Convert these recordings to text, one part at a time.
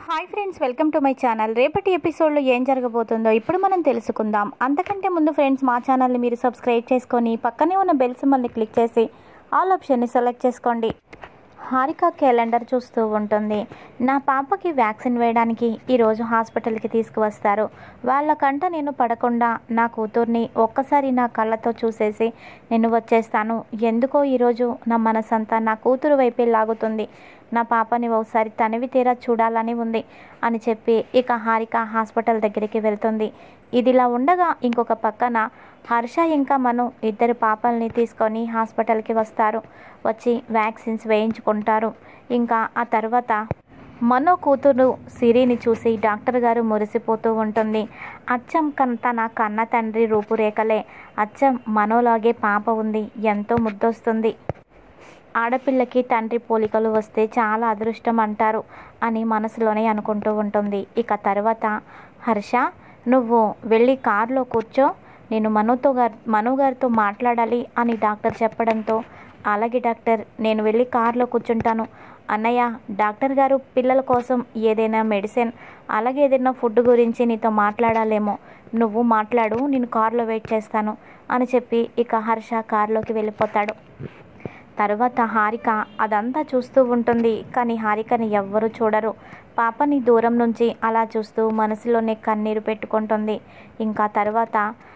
hi friends welcome to my channel రేపటి ఎపిసోడ్లో ఏం జరగబోతుందో ఇప్పుడు మనం తెలుసుకుందాం అంతకంటే ముందు ఫ్రెండ్స్ మా ఛానల్ని మీరు సబ్స్క్రైబ్ చేసుకొని పక్కనే ఉన్న బెల్ సింబల్ని క్లిక్ చేసి ఆల్ ఆప్షన్ని సెలెక్ట్ చేసుకోండి హారిక క్యాలెండర్ చూస్తూ ఉంటుంది నా పాపకి వ్యాక్సిన్ వేయడానికి ఈరోజు హాస్పిటల్కి తీసుకువస్తారు వాళ్ళకంట నేను పడకుండా నా కూతుర్ని ఒక్కసారి నా కళ్ళతో చూసేసి నేను వచ్చేస్తాను ఎందుకో ఈరోజు నా మనసంతా నా కూతురు వైపే లాగుతుంది నా పాపని ఒకసారి తనివి తీరా చూడాలని ఉంది అని చెప్పి ఇక హారిక హాస్పిటల్ దగ్గరికి వెళ్తుంది ఇదిలా ఉండగా ఇంకొక పక్కన హర్ష ఇంకా మను ఇద్దరు పాపల్ని తీసుకొని హాస్పిటల్కి వస్తారు వచ్చి వ్యాక్సిన్స్ వేయించుకుంటారు ఇంకా ఆ తర్వాత మనో కూతురు సిరిని చూసి డాక్టర్ గారు మురిసిపోతూ ఉంటుంది అచ్చం కన్ తన కన్న తండ్రి రూపురేఖలే అచ్చం మనోలాగే పాప ఉంది ఎంతో ముద్దొస్తుంది ఆడపిల్లకి తండ్రి పోలికలు వస్తే చాలా అదృష్టం అంటారు అని మనసులోనే అనుకుంటూ ఉంటుంది ఇక తర్వాత హర్ష నువ్వు వెళ్ళి కారులో కూర్చో నేను మనోతో గారు మను గారితో మాట్లాడాలి అని డాక్టర్ చెప్పడంతో అలాగే డాక్టర్ నేను వెళ్ళి కారులో కూర్చుంటాను అన్నయ్య డాక్టర్ గారు పిల్లల కోసం ఏదైనా మెడిసిన్ అలాగే ఏదైనా ఫుడ్ గురించి నీతో మాట్లాడాలేమో నువ్వు మాట్లాడు నేను కారులో వెయిట్ చేస్తాను అని చెప్పి ఇక హర్ష కారులోకి వెళ్ళిపోతాడు తర్వాత హారిక అదంతా చూస్తూ ఉంటుంది కానీ హారికని ఎవ్వరూ చూడరు పాపని దూరం నుంచి అలా చూస్తూ మనసులోనే కన్నీరు పెట్టుకుంటుంది ఇంకా తర్వాత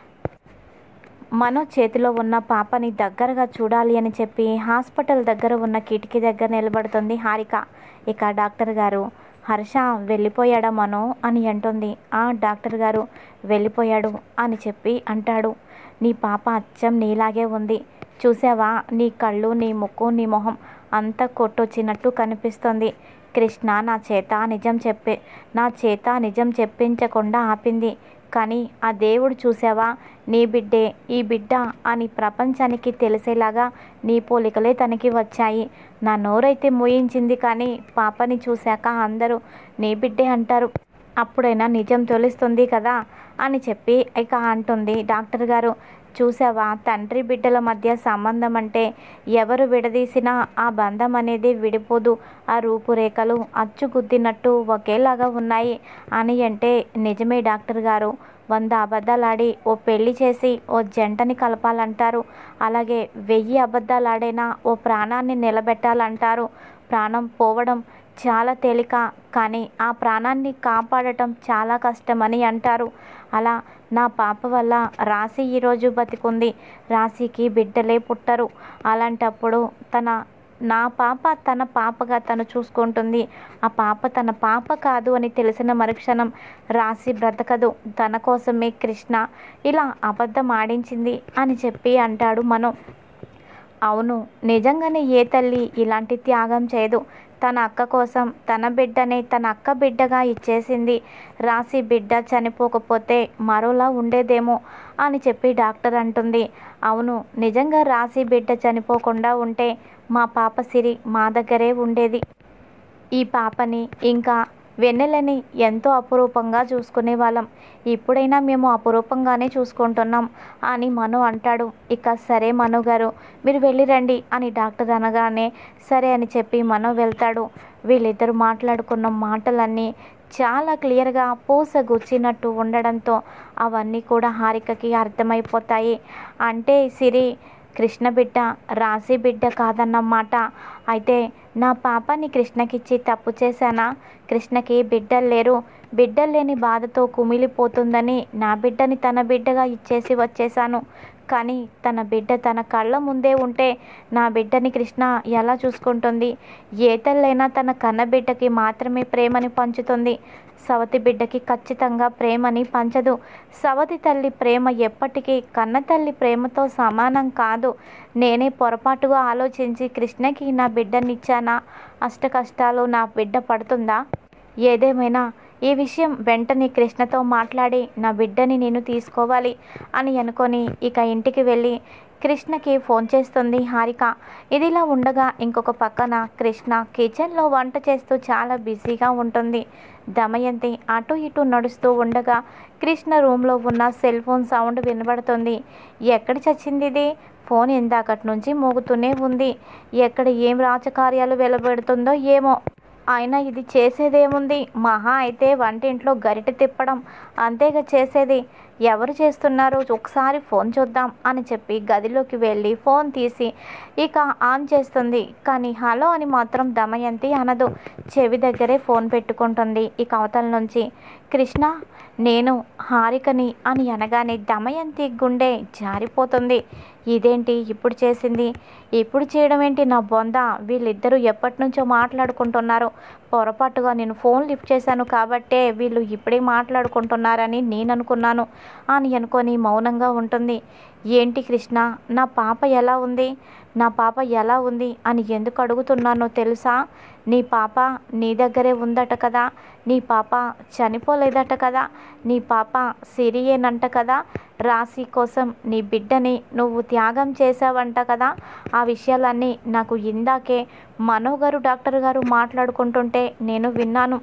మనో చేతిలో ఉన్న పాపని దగ్గరగా చూడాలి అని చెప్పి హాస్పిటల్ దగ్గర ఉన్న కిటికీ దగ్గర నిలబడుతుంది హారిక ఇక డాక్టర్ గారు హర్ష వెళ్ళిపోయాడా మనో అని అంటుంది ఆ డాక్టర్ గారు వెళ్ళిపోయాడు అని చెప్పి అంటాడు నీ పాప అచ్చం నీలాగే ఉంది చూసావా నీ కళ్ళు నీ ముక్కు నీ మొహం అంతా కొట్టొచ్చినట్టు కనిపిస్తుంది కృష్ణ నా చేత నిజం చెప్పే నా చేత నిజం చెప్పించకుండా ఆపింది కానీ ఆ దేవుడు చూసావా నీ బిడ్డే ఈ బిడ్డ అని ప్రపంచానికి తెలిసేలాగా నీ పోలికలే తనకి వచ్చాయి నా నోరైతే మోయించింది కానీ పాపని చూశాక అందరూ నీ బిడ్డే అంటారు అప్పుడైనా నిజం తెలుస్తుంది కదా అని చెప్పి ఇక అంటుంది డాక్టర్ గారు చూసావా తండ్రి బిడ్డల మధ్య సంబంధం అంటే ఎవరు విడదీసినా ఆ బంధం అనేది విడిపోదు ఆ రూపురేఖలు అచ్చుగుద్దినట్టు ఒకేలాగా ఉన్నాయి అని అంటే నిజమే డాక్టర్ గారు వంద అబద్ధాలాడి ఓ పెళ్లి చేసి ఓ జంటని కలపాలంటారు అలాగే వెయ్యి అబద్ధాలాడైనా ఓ ప్రాణాన్ని నిలబెట్టాలంటారు ప్రాణం పోవడం చాలా తేలిక కానీ ఆ ప్రాణాన్ని కాపాడటం చాలా కష్టమని అంటారు అలా నా పాప వల్ల రాశి ఈరోజు బతికుంది రాశికి బిడ్డలే పుట్టరు అలాంటప్పుడు తన నా పాప తన పాపగా తను చూసుకుంటుంది ఆ పాప తన పాప కాదు అని తెలిసిన మరుక్షణం రాసి బ్రతకదు తన కోసమే కృష్ణ ఇలా అబద్ధం ఆడించింది అని చెప్పి అంటాడు మనం అవును నిజంగానే ఏ తల్లి ఇలాంటి త్యాగం చేయదు తన అక్క కోసం తన బిడ్డని తన అక్క బిడ్డగా ఇచ్చేసింది రాసి బిడ్డ చనిపోకపోతే మరోలా ఉండేదేమో అని చెప్పి డాక్టర్ అంటుంది అవును నిజంగా రాసి బిడ్డ చనిపోకుండా ఉంటే మా పాప సిరి మా దగ్గరే ఉండేది ఈ పాపని ఇంకా వెన్నెలని ఎంతో అపురూపంగా చూసుకునే వాళ్ళం ఇప్పుడైనా మేము అపురూపంగానే చూసుకుంటున్నాం అని మను అంటాడు ఇక సరే మను గారు మీరు వెళ్ళిరండి అని డాక్టర్ అనగానే సరే అని చెప్పి మను వెళ్తాడు వీళ్ళిద్దరు మాట్లాడుకున్న మాటలన్నీ చాలా క్లియర్గా పూస గుచ్చినట్టు ఉండడంతో అవన్నీ కూడా హారికకి అర్థమైపోతాయి అంటే సిరి కృష్ణ బిడ్డ రాసి బిడ్డ కాదన్నమాట అయితే నా పాపని కృష్ణకిచ్చి తప్పు చేశానా కృష్ణకి బిడ్డలు లేరు బిడ్డలు లేని బాధతో కుమిలిపోతుందని నా బిడ్డని తన బిడ్డగా ఇచ్చేసి వచ్చేసాను కానీ తన బిడ్డ తన కళ్ళ ముందే ఉంటే నా బిడ్డని కృష్ణ ఎలా చూసుకుంటుంది ఏ తల్లైనా తన కన్న బిడ్డకి మాత్రమే ప్రేమని పంచుతుంది సవతి బిడ్డకి ఖచ్చితంగా ప్రేమని పంచదు సవతి తల్లి ప్రేమ ఎప్పటికీ కన్న తల్లి ప్రేమతో సమానం కాదు నేనే పొరపాటుగా ఆలోచించి కృష్ణకి నా బిడ్డనిచ్చానా అష్ట కష్టాలు నా బిడ్డ పడుతుందా ఏదేమైనా ఈ విషయం వెంటనే కృష్ణతో మాట్లాడి నా బిడ్డని నేను తీసుకోవాలి అని అనుకొని ఇక ఇంటికి వెళ్ళి కృష్ణకి ఫోన్ చేస్తుంది హారిక ఇదిలా ఉండగా ఇంకొక పక్కన కృష్ణ కిచెన్లో వంట చేస్తూ చాలా బిజీగా ఉంటుంది దమయంతి అటు ఇటు నడుస్తూ ఉండగా కృష్ణ రూమ్లో ఉన్న సెల్ ఫోన్ సౌండ్ వినబడుతుంది ఎక్కడ చచ్చింది ఇది ఫోన్ ఇందాకటి నుంచి మోగుతూనే ఉంది ఎక్కడ ఏం రాజకార్యాలు వెలబెడుతుందో ఏమో ఆయన ఇది చేసేదేముంది మహా అయితే వంటింట్లో గరిట తిప్పడం అంతేగా చేసేది ఎవరు చేస్తున్నారు ఒకసారి ఫోన్ చూద్దాం అని చెప్పి గదిలోకి వెళ్ళి ఫోన్ తీసి ఇక ఆన్ చేస్తుంది కానీ హలో అని మాత్రం దమయంతి అనదు చెవి దగ్గరే ఫోన్ పెట్టుకుంటుంది ఇక అవతల నుంచి కృష్ణ నేను హారికని అని అనగానే దమయంతి గుండె జారిపోతుంది ఇదేంటి ఇప్పుడు చేసింది ఇప్పుడు చేయడం ఏంటి నా బొంద వీళ్ళిద్దరూ ఎప్పటి నుంచో మాట్లాడుకుంటున్నారు పొరపాటుగా నేను ఫోన్ లిఫ్ట్ చేశాను కాబట్టే వీళ్ళు ఇప్పుడే మాట్లాడుకుంటున్నారని నేను అనుకున్నాను అని అనుకొని మౌనంగా ఉంటుంది ఏంటి కృష్ణ నా పాప ఎలా ఉంది నా పాప ఎలా ఉంది అని ఎందుకు అడుగుతున్నానో తెలుసా నీ పాప నీ దగ్గరే ఉందట కదా నీ పాప చనిపోలేదట కదా నీ పాప సిరియేనంట కదా రాశి కోసం నీ బిడ్డని నువ్వు త్యాగం చేసావంట కదా ఆ విషయాలన్నీ నాకు ఇందాకే మనో గారు డాక్టర్ గారు మాట్లాడుకుంటుంటే నేను విన్నాను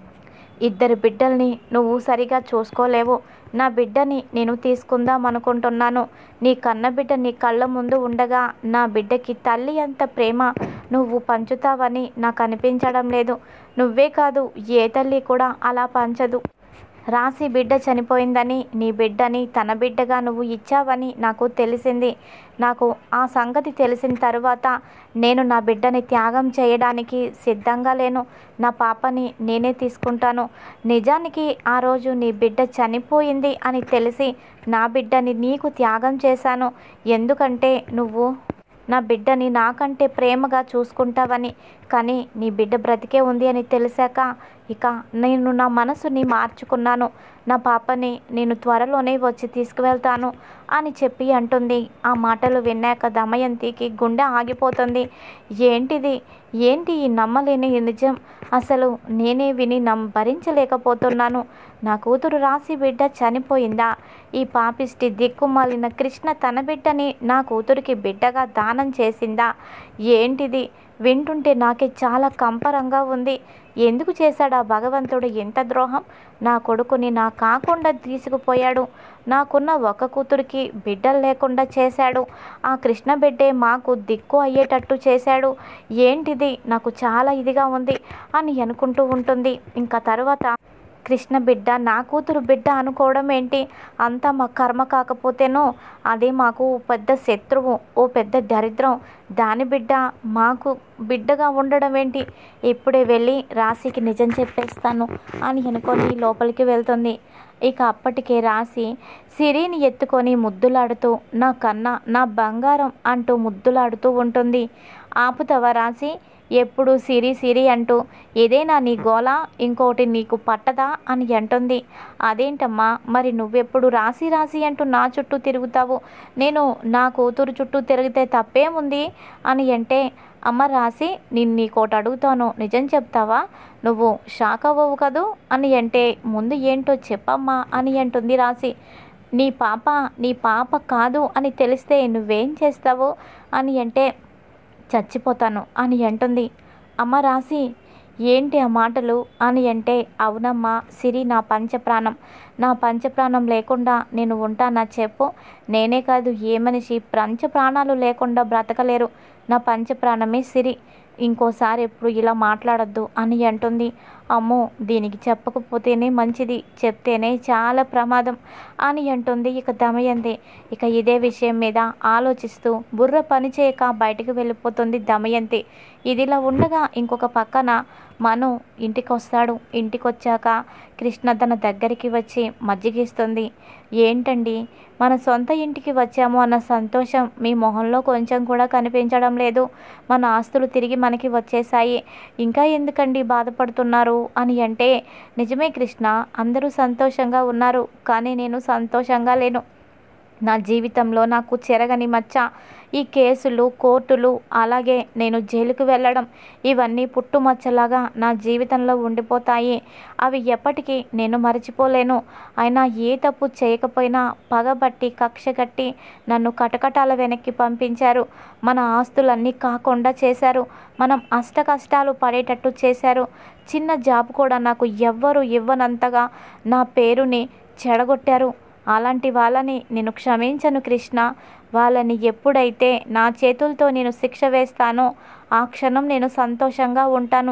ఇద్దరు బిడ్డల్ని నువ్వు సరిగా చూసుకోలేవు నా బిడ్డని నేను తీసుకుందాం అనుకుంటున్నాను నీ కన్న బిడ్డ నీ కళ్ళ ముందు ఉండగా నా బిడ్డకి తల్లి అంత ప్రేమ నువ్వు పంచుతావని నాకు అనిపించడం లేదు నువ్వే కాదు ఏ తల్లి కూడా అలా పంచదు రాసి బిడ్డ చనిపోయిందని నీ బిడ్డని తన బిడ్డగా నువ్వు ఇచ్చావని నాకు తెలిసింది నాకు ఆ సంగతి తెలిసిన తరువాత నేను నా బిడ్డని త్యాగం చేయడానికి సిద్ధంగా లేను నా పాపని నేనే తీసుకుంటాను నిజానికి ఆ రోజు నీ బిడ్డ చనిపోయింది అని తెలిసి నా బిడ్డని నీకు త్యాగం చేశాను ఎందుకంటే నువ్వు నా బిడ్డని నాకంటే ప్రేమగా చూసుకుంటావని కానీ నీ బిడ్డ బ్రతికే ఉంది అని తెలిసాక ఇక నేను నా మనసుని మార్చుకున్నాను నా పాపని నేను త్వరలోనే వచ్చి తీసుకువెళ్తాను అని చెప్పి అంటుంది ఆ మాటలు విన్నాక దమయంతికి గుండె ఆగిపోతుంది ఏంటిది ఏంటి ఈ నమ్మలేని ఈ నిజం అసలు నేనే విని నమ్ భరించలేకపోతున్నాను నా కూతురు రాసి బిడ్డ చనిపోయిందా ఈ పాపిష్టి దిక్కుమాలిన కృష్ణ తన బిడ్డని నా కూతురికి బిడ్డగా దానం చేసిందా ఏంటిది వింటుంటే నాకే చాలా కంపరంగా ఉంది ఎందుకు చేశాడు ఆ భగవంతుడు ఎంత ద్రోహం నా కొడుకుని నా కాకుండా తీసుకుపోయాడు నాకున్న ఒక కూతురికి బిడ్డలు లేకుండా చేశాడు ఆ కృష్ణ బిడ్డే మాకు దిక్కు అయ్యేటట్టు చేశాడు ఏంటిది నాకు చాలా ఇదిగా ఉంది అని అనుకుంటూ ఉంటుంది ఇంకా తర్వాత కృష్ణ బిడ్డ నా కూతురు బిడ్డ అనుకోవడం ఏంటి అంతా మా కర్మ కాకపోతేనో అదే మాకు పెద్ద శత్రువు ఓ పెద్ద దరిద్రం దాని బిడ్డ మాకు బిడ్డగా ఉండడం ఏంటి ఇప్పుడే వెళ్ళి రాశికి నిజం చెప్పేస్తాను అని అనుకొని లోపలికి వెళ్తుంది ఇక అప్పటికే రాసి సిరిని ఎత్తుకొని ముద్దులాడుతూ నా కన్న నా బంగారం అంటూ ముద్దులాడుతూ ఉంటుంది ఆపుతావా రాసి ఎప్పుడు సిరి సిరి అంటూ ఇదేనా నీ గోల ఇంకోటి నీకు పట్టదా అని అంటుంది అదేంటమ్మా మరి నువ్వెప్పుడు రాసి రాసి అంటూ నా చుట్టూ తిరుగుతావు నేను నా కూతురు చుట్టూ తిరిగితే తప్పేముంది అని అంటే అమ్మ రాసి నేను నీకోటి అడుగుతాను నిజం చెప్తావా నువ్వు షాక్ అవ్వవు కదూ అని అంటే ముందు ఏంటో చెప్పమ్మా అని అంటుంది రాసి నీ పాప నీ పాప కాదు అని తెలిస్తే నువ్వేం చేస్తావు అని అంటే చచ్చిపోతాను అని అంటుంది అమ్మ రాసి ఏంటి ఆ మాటలు అని అంటే అవునమ్మా సిరి నా పంచప్రాణం నా పంచప్రాణం లేకుండా నేను ఉంటానా చెప్పు నేనే కాదు ఏ మనిషి పంచ ప్రాణాలు లేకుండా బ్రతకలేరు నా పంచప్రాణమే సిరి ఇంకోసారి ఎప్పుడు ఇలా మాట్లాడొద్దు అని అంటుంది అమ్మో దీనికి చెప్పకపోతేనే మంచిది చెప్తేనే చాలా ప్రమాదం అని అంటుంది ఇక దమయంతి ఇక ఇదే విషయం మీద ఆలోచిస్తూ బుర్ర పని చేయక బయటికి వెళ్ళిపోతుంది దమయంతి ఇదిలా ఉండగా ఇంకొక పక్కన మను ఇంటికి వస్తాడు ఇంటికి వచ్చాక కృష్ణ తన దగ్గరికి వచ్చి మజ్జిగిస్తుంది ఏంటండి మన సొంత ఇంటికి వచ్చాము అన్న సంతోషం మీ మొహంలో కొంచెం కూడా కనిపించడం లేదు మన ఆస్తులు తిరిగి మనకి వచ్చేసాయి ఇంకా ఎందుకండి బాధపడుతున్నారు అని అంటే నిజమే కృష్ణ అందరూ సంతోషంగా ఉన్నారు కానీ నేను సంతోషంగా లేను నా జీవితంలో నాకు చెరగని మచ్చ ఈ కేసులు కోర్టులు అలాగే నేను జైలుకు వెళ్ళడం ఇవన్నీ పుట్టుమచ్చలాగా నా జీవితంలో ఉండిపోతాయి అవి ఎప్పటికీ నేను మర్చిపోలేను అయినా ఏ తప్పు చేయకపోయినా పగబట్టి కక్ష కట్టి నన్ను కటకటాల వెనక్కి పంపించారు మన ఆస్తులన్నీ కాకుండా చేశారు మనం అష్ట కష్టాలు పడేటట్టు చేశారు చిన్న జాబ్ కూడా నాకు ఎవ్వరు ఇవ్వనంతగా నా పేరుని చెడగొట్టారు అలాంటి వాళ్ళని నేను క్షమించను కృష్ణ వాళ్ళని ఎప్పుడైతే నా చేతులతో నేను శిక్ష వేస్తానో ఆ క్షణం నేను సంతోషంగా ఉంటాను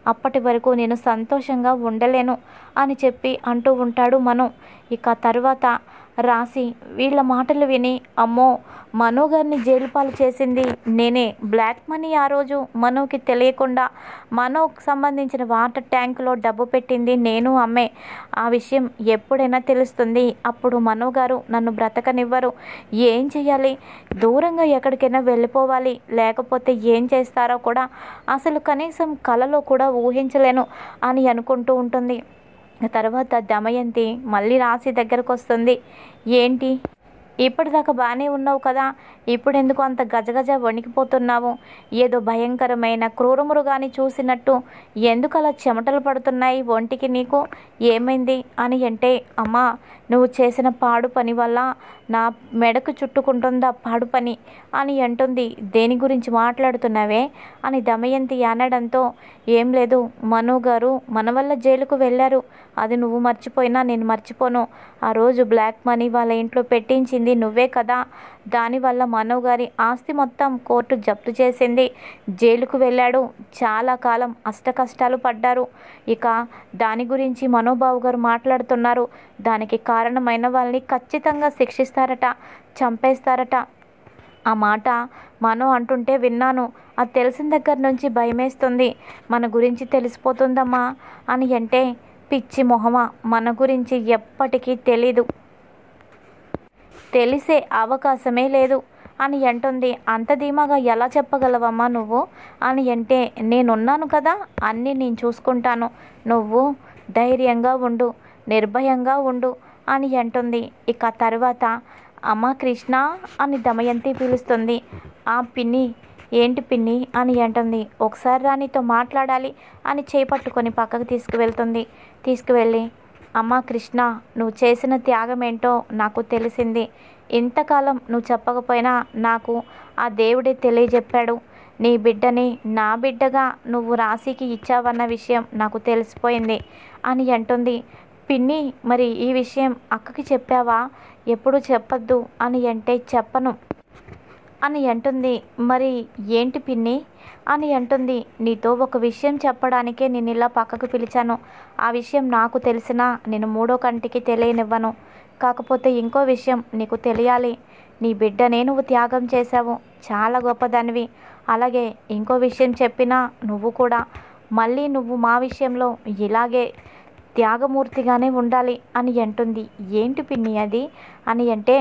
అప్పటి వరకు నేను సంతోషంగా ఉండలేను అని చెప్పి అంటూ ఉంటాడు మను ఇక తర్వాత రాసి వీళ్ళ మాటలు విని అమ్మో మనో గారిని జైలు పాలు చేసింది నేనే బ్లాక్ మనీ ఆ రోజు మనోకి తెలియకుండా మనోకి సంబంధించిన వాటర్ ట్యాంకులో డబ్బు పెట్టింది నేను అమ్మే ఆ విషయం ఎప్పుడైనా తెలుస్తుంది అప్పుడు మనో గారు నన్ను బ్రతకనివ్వరు ఏం చేయాలి దూరంగా ఎక్కడికైనా వెళ్ళిపోవాలి లేకపోతే ఏం చేస్తారో కూడా అసలు కనీసం కలలో కూడా ఊహించలేను అని అనుకుంటూ ఉంటుంది తర్వాత దమయంతి మళ్ళీ రాశి దగ్గరకు వస్తుంది ఏంటి ఇప్పటిదాకా బాగానే ఉన్నావు కదా ఇప్పుడు ఎందుకు అంత గజగజ వణికిపోతున్నావు ఏదో భయంకరమైన క్రూరమృగాన్ని చూసినట్టు ఎందుకు అలా చెమటలు పడుతున్నాయి ఒంటికి నీకు ఏమైంది అని అంటే అమ్మా నువ్వు చేసిన పాడు పని వల్ల నా మెడకు చుట్టుకుంటుందా పాడు పని అని అంటుంది దేని గురించి మాట్లాడుతున్నావే అని దమయంతి అనడంతో ఏం లేదు మను గారు మన వల్ల జైలుకు వెళ్ళారు అది నువ్వు మర్చిపోయినా నేను మర్చిపోను ఆ రోజు బ్లాక్ మనీ వాళ్ళ ఇంట్లో పెట్టించింది నువ్వే కదా దానివల్ల మనో గారి ఆస్తి మొత్తం కోర్టు జప్తు చేసింది జైలుకు వెళ్ళాడు చాలా కాలం అష్ట కష్టాలు పడ్డారు ఇక దాని గురించి మనోబాబు గారు మాట్లాడుతున్నారు దానికి కారణమైన వాళ్ళని ఖచ్చితంగా శిక్షిస్తారట చంపేస్తారట ఆ మాట మనో అంటుంటే విన్నాను అది తెలిసిన దగ్గర నుంచి భయమేస్తుంది మన గురించి తెలిసిపోతుందమ్మా అని అంటే పిచ్చి మొహమా మన గురించి ఎప్పటికీ తెలీదు తెలిసే అవకాశమే లేదు అని అంటుంది అంత ధీమాగా ఎలా చెప్పగలవమ్మా నువ్వు అని అంటే నేనున్నాను కదా అన్నీ నేను చూసుకుంటాను నువ్వు ధైర్యంగా ఉండు నిర్భయంగా ఉండు అని అంటుంది ఇక తర్వాత అమ్మ కృష్ణ అని దమయంతి పిలుస్తుంది ఆ పిన్ని ఏంటి పిన్ని అని అంటుంది ఒకసారి రానితో మాట్లాడాలి అని చేపట్టుకొని పక్కకు తీసుకువెళ్తుంది తీసుకువెళ్ళి అమ్మ కృష్ణ నువ్వు చేసిన త్యాగం ఏంటో నాకు తెలిసింది ఇంతకాలం నువ్వు చెప్పకపోయినా నాకు ఆ దేవుడే తెలియజెప్పాడు నీ బిడ్డని నా బిడ్డగా నువ్వు రాశికి ఇచ్చావన్న విషయం నాకు తెలిసిపోయింది అని అంటుంది పిన్ని మరి ఈ విషయం అక్కకి చెప్పావా ఎప్పుడు చెప్పొద్దు అని అంటే చెప్పను అని అంటుంది మరి ఏంటి పిన్ని అని అంటుంది నీతో ఒక విషయం చెప్పడానికే నేను ఇలా పక్కకు పిలిచాను ఆ విషయం నాకు తెలిసినా నేను మూడో కంటికి తెలియనివ్వను కాకపోతే ఇంకో విషయం నీకు తెలియాలి నీ బిడ్డనే నువ్వు త్యాగం చేశావు చాలా గొప్పదానివి అలాగే ఇంకో విషయం చెప్పినా నువ్వు కూడా మళ్ళీ నువ్వు మా విషయంలో ఇలాగే త్యాగమూర్తిగానే ఉండాలి అని అంటుంది ఏంటి పిన్ని అది అని అంటే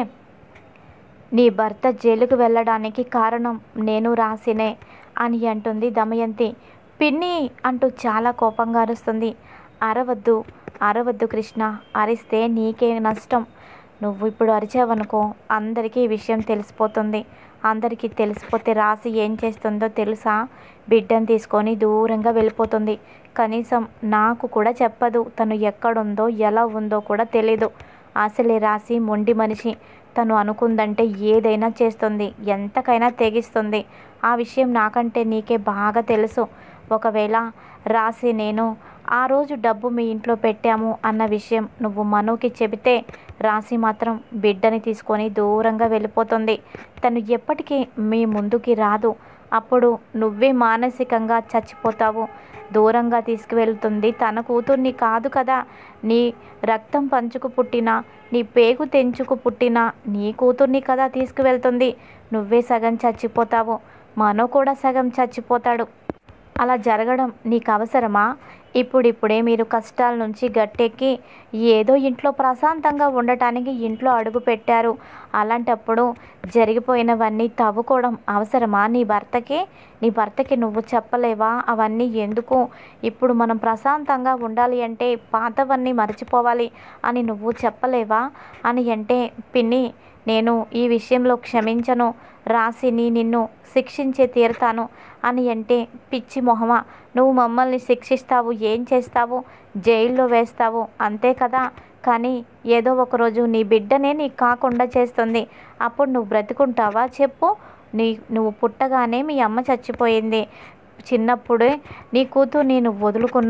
నీ భర్త జైలుకు వెళ్ళడానికి కారణం నేను రాసినే అని అంటుంది దమయంతి పిన్ని అంటూ చాలా కోపంగా అరుస్తుంది అరవద్దు అరవద్దు కృష్ణ అరిస్తే నీకే నష్టం నువ్వు ఇప్పుడు అరిచావనుకో అందరికీ ఈ విషయం తెలిసిపోతుంది అందరికీ తెలిసిపోతే రాసి ఏం చేస్తుందో తెలుసా బిడ్డను తీసుకొని దూరంగా వెళ్ళిపోతుంది కనీసం నాకు కూడా చెప్పదు తను ఎక్కడుందో ఎలా ఉందో కూడా తెలీదు అసలే రాసి మొండి మనిషి తను అనుకుందంటే ఏదైనా చేస్తుంది ఎంతకైనా తెగిస్తుంది ఆ విషయం నాకంటే నీకే బాగా తెలుసు ఒకవేళ రాసి నేను ఆ రోజు డబ్బు మీ ఇంట్లో పెట్టాము అన్న విషయం నువ్వు మనుకి చెబితే రాసి మాత్రం బిడ్డని తీసుకొని దూరంగా వెళ్ళిపోతుంది తను ఎప్పటికీ మీ ముందుకి రాదు అప్పుడు నువ్వే మానసికంగా చచ్చిపోతావు దూరంగా తీసుకువెళ్తుంది తన కూతుర్ని కాదు కదా నీ రక్తం పంచుకు పుట్టిన నీ పేగు తెంచుకు పుట్టిన నీ కూతుర్ని కదా తీసుకువెళ్తుంది నువ్వే సగం చచ్చిపోతావు మనో కూడా సగం చచ్చిపోతాడు అలా జరగడం నీకు అవసరమా ఇప్పుడిప్పుడే మీరు కష్టాల నుంచి గట్టెక్కి ఏదో ఇంట్లో ప్రశాంతంగా ఉండటానికి ఇంట్లో అడుగు పెట్టారు అలాంటప్పుడు జరిగిపోయినవన్నీ తవ్వుకోవడం అవసరమా నీ భర్తకి నీ భర్తకి నువ్వు చెప్పలేవా అవన్నీ ఎందుకు ఇప్పుడు మనం ప్రశాంతంగా ఉండాలి అంటే పాతవన్నీ మర్చిపోవాలి అని నువ్వు చెప్పలేవా అని అంటే పిన్ని నేను ఈ విషయంలో క్షమించను రాసిని నిన్ను శిక్షించే తీరుతాను అని అంటే పిచ్చి మొహమా నువ్వు మమ్మల్ని శిక్షిస్తావు ఏం చేస్తావు జైల్లో వేస్తావు అంతే కదా కానీ ఏదో ఒకరోజు నీ బిడ్డనే నీకు కాకుండా చేస్తుంది అప్పుడు నువ్వు బ్రతుకుంటావా చెప్పు నీ నువ్వు పుట్టగానే మీ అమ్మ చచ్చిపోయింది చిన్నప్పుడే నీ కూతురు నేను వదులుకున్నావు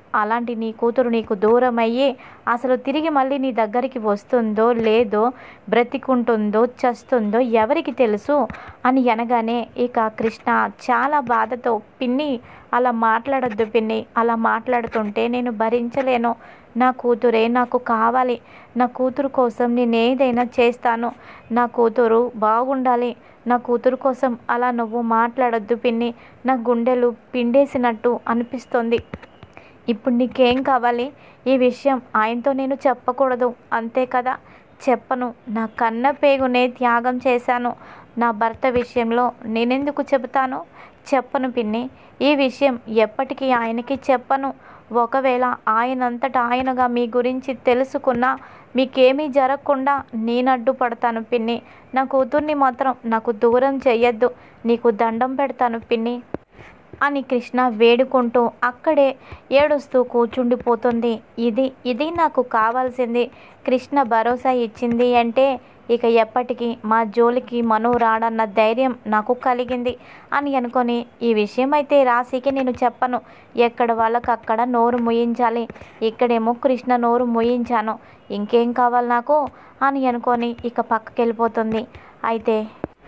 అలాంటి నీ కూతురు నీకు దూరం అయ్యి అసలు తిరిగి మళ్ళీ నీ దగ్గరికి వస్తుందో లేదో బ్రతికుంటుందో చస్తుందో ఎవరికి తెలుసు అని అనగానే ఇక కృష్ణ చాలా బాధతో పిన్ని అలా మాట్లాడొద్దు పిన్ని అలా మాట్లాడుతుంటే నేను భరించలేను నా కూతురే నాకు కావాలి నా కూతురు కోసం నేను ఏదైనా చేస్తాను నా కూతురు బాగుండాలి నా కూతురు కోసం అలా నువ్వు మాట్లాడొద్దు పిన్ని నా గుండెలు పిండేసినట్టు అనిపిస్తుంది ఇప్పుడు నీకేం కావాలి ఈ విషయం ఆయనతో నేను చెప్పకూడదు అంతే కదా చెప్పను నా కన్న పేగునే త్యాగం చేశాను నా భర్త విషయంలో నేనెందుకు చెబుతాను చెప్పను పిన్ని ఈ విషయం ఎప్పటికీ ఆయనకి చెప్పను ఒకవేళ ఆయనంతటా ఆయనగా మీ గురించి తెలుసుకున్నా మీకేమీ జరగకుండా నేను అడ్డుపడతాను పిన్ని నా కూతుర్ని మాత్రం నాకు దూరం చెయ్యొద్దు నీకు దండం పెడతాను పిన్ని అని కృష్ణ వేడుకుంటూ అక్కడే ఏడుస్తూ కూర్చుండిపోతుంది ఇది ఇది నాకు కావాల్సింది కృష్ణ భరోసా ఇచ్చింది అంటే ఇక ఎప్పటికీ మా జోలికి మను రాడన్న ధైర్యం నాకు కలిగింది అని అనుకొని ఈ విషయం అయితే రాశికి నేను చెప్పను ఎక్కడ వాళ్ళకి అక్కడ నోరు ముయించాలి ఇక్కడేమో కృష్ణ నోరు ముయించాను ఇంకేం కావాలి నాకు అని అనుకొని ఇక పక్కకి వెళ్ళిపోతుంది అయితే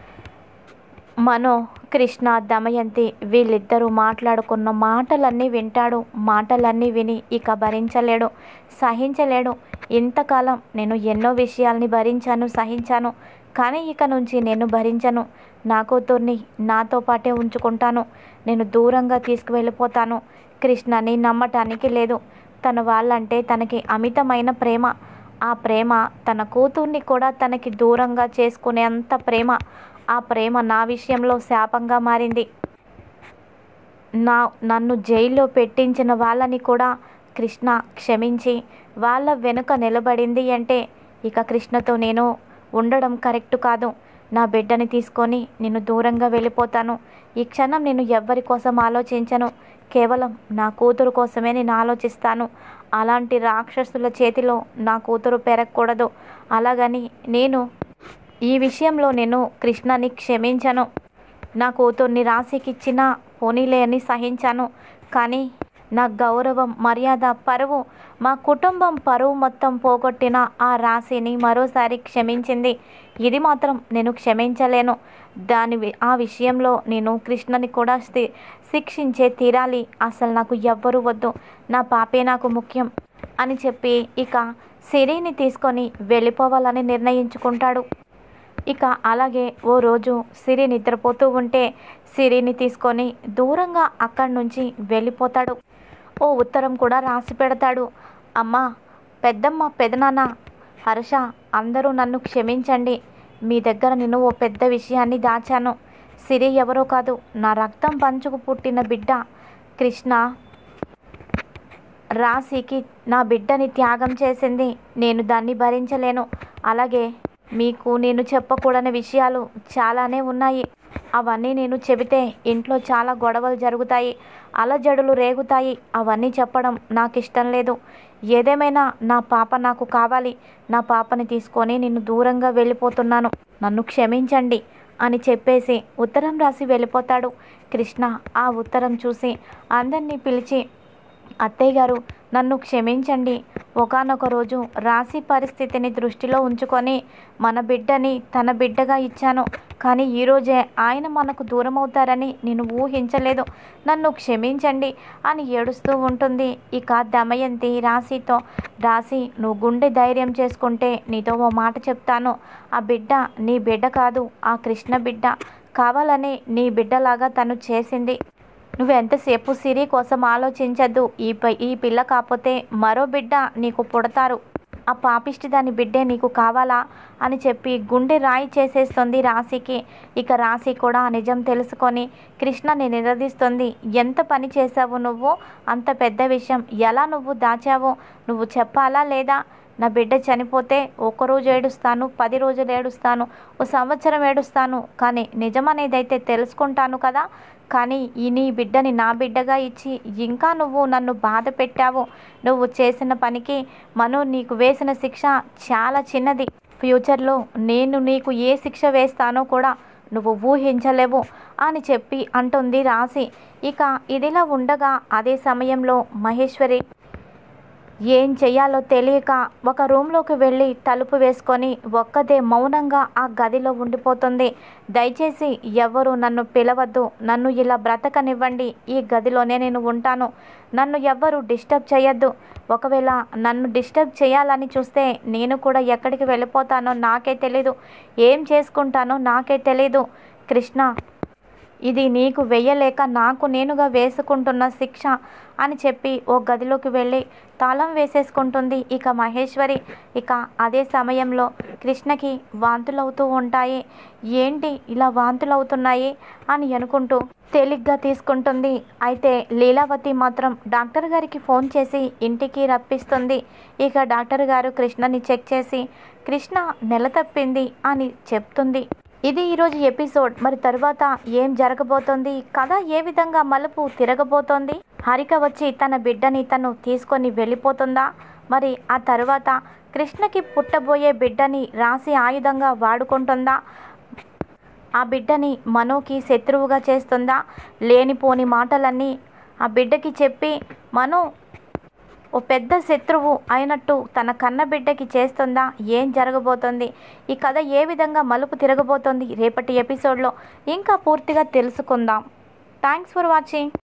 మనో కృష్ణ దమయంతి వీళ్ళిద్దరూ మాట్లాడుకున్న మాటలన్నీ వింటాడు మాటలన్నీ విని ఇక భరించలేడు సహించలేడు ఇంతకాలం నేను ఎన్నో విషయాల్ని భరించాను సహించాను కానీ ఇక నుంచి నేను భరించను నా కూతుర్ని నాతో పాటే ఉంచుకుంటాను నేను దూరంగా తీసుకువెళ్ళిపోతాను కృష్ణని నమ్మటానికి లేదు తన వాళ్ళంటే తనకి అమితమైన ప్రేమ ఆ ప్రేమ తన కూతుర్ని కూడా తనకి దూరంగా చేసుకునేంత ప్రేమ ఆ ప్రేమ నా విషయంలో శాపంగా మారింది నా నన్ను జైల్లో పెట్టించిన వాళ్ళని కూడా కృష్ణ క్షమించి వాళ్ళ వెనుక నిలబడింది అంటే ఇక కృష్ణతో నేను ఉండడం కరెక్ట్ కాదు నా బిడ్డని తీసుకొని నేను దూరంగా వెళ్ళిపోతాను ఈ క్షణం నేను ఎవ్వరి కోసం ఆలోచించను కేవలం నా కూతురు కోసమే నేను ఆలోచిస్తాను అలాంటి రాక్షసుల చేతిలో నా కూతురు పెరగకూడదు అలాగని నేను ఈ విషయంలో నేను కృష్ణని క్షమించను నా కూతుర్ని రాశికిచ్చిన పోనీలే అని సహించాను కానీ నా గౌరవం మర్యాద పరువు మా కుటుంబం పరువు మొత్తం పోగొట్టిన ఆ రాశిని మరోసారి క్షమించింది ఇది మాత్రం నేను క్షమించలేను దాని వి- ఆ విషయంలో నేను కృష్ణని కూడా శి- శిక్షించే తీరాలి అసలు నాకు ఎవ్వరూ వద్దు నా పాపే నాకు ముఖ్యం అని చెప్పి ఇక సిరిని తీసుకొని వెళ్ళిపోవాలని నిర్ణయించుకుంటాడు ఇక అలాగే ఓ రోజు సిరి నిద్రపోతూ ఉంటే సిరిని తీసుకొని దూరంగా అక్కడి నుంచి వెళ్ళిపోతాడు ఓ ఉత్తరం కూడా రాసి పెడతాడు అమ్మా పెద్దమ్మ పెదనాన్న హర్ష అందరూ నన్ను క్షమించండి మీ దగ్గర నేను ఓ పెద్ద విషయాన్ని దాచాను సిరి ఎవరో కాదు నా రక్తం పంచుకు పుట్టిన బిడ్డ కృష్ణ రాశికి నా బిడ్డని త్యాగం చేసింది నేను దాన్ని భరించలేను అలాగే మీకు నేను చెప్పకూడని విషయాలు చాలానే ఉన్నాయి అవన్నీ నేను చెబితే ఇంట్లో చాలా గొడవలు జరుగుతాయి అలజడులు రేగుతాయి అవన్నీ చెప్పడం నాకు ఇష్టం లేదు ఏదేమైనా నా పాప నాకు కావాలి నా పాపని తీసుకొని నేను దూరంగా వెళ్ళిపోతున్నాను నన్ను క్షమించండి అని చెప్పేసి ఉత్తరం రాసి వెళ్ళిపోతాడు కృష్ణ ఆ ఉత్తరం చూసి అందరినీ పిలిచి అత్తయ్య గారు నన్ను క్షమించండి ఒకానొక రోజు రాశి పరిస్థితిని దృష్టిలో ఉంచుకొని మన బిడ్డని తన బిడ్డగా ఇచ్చాను కానీ ఈరోజే ఆయన మనకు దూరం అవుతారని నేను ఊహించలేదు నన్ను క్షమించండి అని ఏడుస్తూ ఉంటుంది ఇక దమయంతి రాశితో రాశి నువ్వు గుండె ధైర్యం చేసుకుంటే నీతో ఓ మాట చెప్తాను ఆ బిడ్డ నీ బిడ్డ కాదు ఆ కృష్ణ బిడ్డ కావాలని నీ బిడ్డలాగా తను చేసింది నువ్వు ఎంతసేపు సిరి కోసం ఆలోచించద్దు ఈ ప ఈ పిల్ల కాకపోతే మరో బిడ్డ నీకు పుడతారు ఆ పాపిష్టి దాని బిడ్డే నీకు కావాలా అని చెప్పి గుండె రాయి చేసేస్తుంది రాశికి ఇక రాశి కూడా ఆ నిజం తెలుసుకొని కృష్ణని నిలదీస్తుంది ఎంత పని చేశావు నువ్వు అంత పెద్ద విషయం ఎలా నువ్వు దాచావు నువ్వు చెప్పాలా లేదా నా బిడ్డ చనిపోతే ఒక్కరోజు ఏడుస్తాను పది రోజులు ఏడుస్తాను ఓ సంవత్సరం ఏడుస్తాను కానీ నిజం అనేదైతే తెలుసుకుంటాను కదా కానీ ఈ నీ బిడ్డని నా బిడ్డగా ఇచ్చి ఇంకా నువ్వు నన్ను బాధ పెట్టావు నువ్వు చేసిన పనికి మను నీకు వేసిన శిక్ష చాలా చిన్నది ఫ్యూచర్లో నేను నీకు ఏ శిక్ష వేస్తానో కూడా నువ్వు ఊహించలేవు అని చెప్పి అంటుంది రాశి ఇక ఇదిలా ఉండగా అదే సమయంలో మహేశ్వరి ఏం చెయ్యాలో తెలియక ఒక రూమ్లోకి వెళ్ళి తలుపు వేసుకొని ఒక్కదే మౌనంగా ఆ గదిలో ఉండిపోతుంది దయచేసి ఎవరు నన్ను పిలవద్దు నన్ను ఇలా బ్రతకనివ్వండి ఈ గదిలోనే నేను ఉంటాను నన్ను ఎవ్వరు డిస్టర్బ్ చేయొద్దు ఒకవేళ నన్ను డిస్టర్బ్ చేయాలని చూస్తే నేను కూడా ఎక్కడికి వెళ్ళిపోతానో నాకే తెలీదు ఏం చేసుకుంటానో నాకే తెలీదు కృష్ణ ఇది నీకు వెయ్యలేక నాకు నేనుగా వేసుకుంటున్న శిక్ష అని చెప్పి ఓ గదిలోకి వెళ్ళి తాళం వేసేసుకుంటుంది ఇక మహేశ్వరి ఇక అదే సమయంలో కృష్ణకి వాంతులవుతూ ఉంటాయి ఏంటి ఇలా వాంతులవుతున్నాయి అని అనుకుంటూ తేలిగ్గా తీసుకుంటుంది అయితే లీలావతి మాత్రం డాక్టర్ గారికి ఫోన్ చేసి ఇంటికి రప్పిస్తుంది ఇక డాక్టర్ గారు కృష్ణని చెక్ చేసి కృష్ణ నెల తప్పింది అని చెప్తుంది ఇది ఈరోజు ఎపిసోడ్ మరి తరువాత ఏం జరగబోతోంది కథ ఏ విధంగా మలుపు తిరగబోతోంది హరిక వచ్చి తన బిడ్డని తను తీసుకొని వెళ్ళిపోతుందా మరి ఆ తరువాత కృష్ణకి పుట్టబోయే బిడ్డని రాసి ఆయుధంగా వాడుకుంటుందా ఆ బిడ్డని మనోకి శత్రువుగా చేస్తుందా లేనిపోని మాటలన్నీ ఆ బిడ్డకి చెప్పి మనో ఓ పెద్ద శత్రువు అయినట్టు తన కన్న బిడ్డకి చేస్తుందా ఏం జరగబోతోంది ఈ కథ ఏ విధంగా మలుపు తిరగబోతోంది రేపటి ఎపిసోడ్లో ఇంకా పూర్తిగా తెలుసుకుందాం థ్యాంక్స్ ఫర్ వాచింగ్